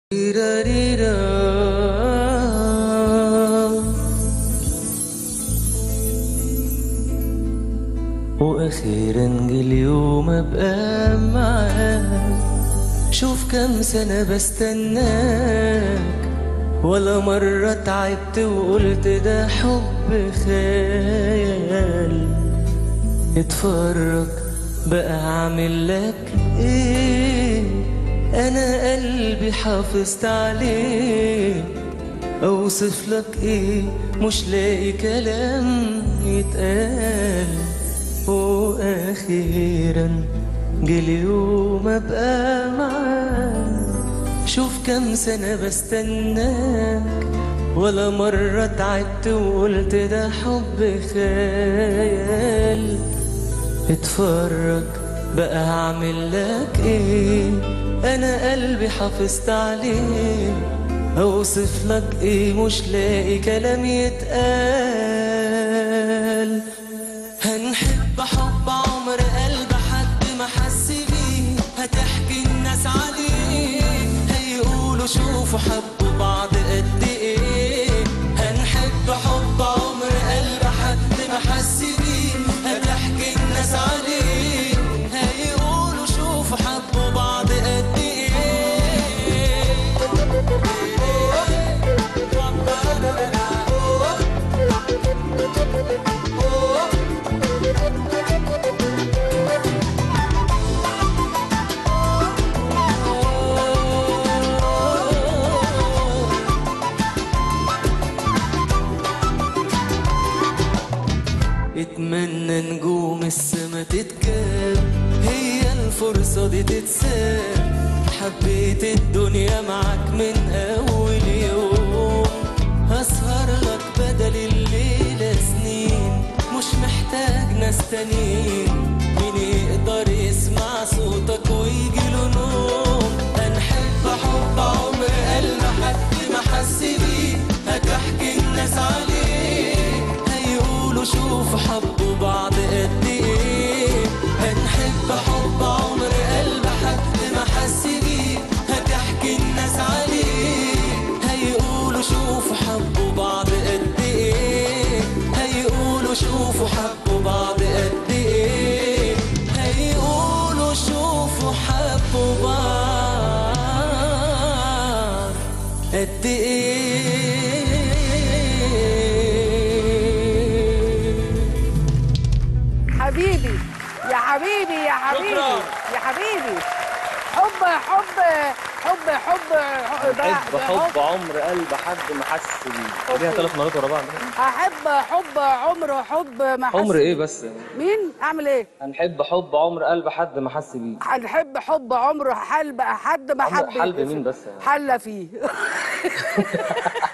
واخيرا جه اليوم ابقى معاك شوف كم سنة بستناك ولا مرة تعبت وقلت ده حب خيال اتفرج بقى اعمل لك ايه انا قلبي حافظت عليه اوصف لك ايه مش لاقي كلام يتقال واخيرا جه اليوم ابقى معاك شوف كم سنة بستناك ولا مرة تعبت وقلت ده حب خيال اتفرج بقى هعمل لك ايه انا قلبي حافظت عليه اوصف لك ايه مش لاقي كلام يتقال هنحب حب عمر قلب حد ما حس بيه هتحكي الناس عليه هيقولوا شوفوا حبوا بعض قد ايه هنحب حب عمر قلب حد ما حس بيه هتحكي الناس عليه هيقولوا شوفوا حبوا بعض قد ايه اتمنى نجوم السما تتكاب هي الفرصة دي تتساب حبيت الدنيا معاك من أول يوم هسهر لك بدل الليلة سنين مش محتاج ناس تانيين مين يقدر يسمع صوتك ويجي له نوم هنحب حب عمر قلب حد ما حس بيه هتحكي الناس عليه هيقولوا شوف حبوا بعض قد ايه هنحب حب عمر قلب حد ما حس بيه هتحكي الناس عليه هيقولوا شوفوا حبوا بعض قد ايه هيقولوا شوفوا حبوا بعض قد ايه هيقولوا شوفوا حبوا بعض قد ايه حبيبي يا حبيبي يا حبيبي شكراً. يا حبيبي حب حب حب حب حب حب عمر قلب حد ما حس بيه ليها ثلاث مرات ورا بعض احب حب عمر حب ما حس عمر ايه بس مين اعمل ايه هنحب حب عمر قلب حد ما حس بيه هنحب حب عمر حلب حد ما عمر حب حلب مين بس؟ حل فيه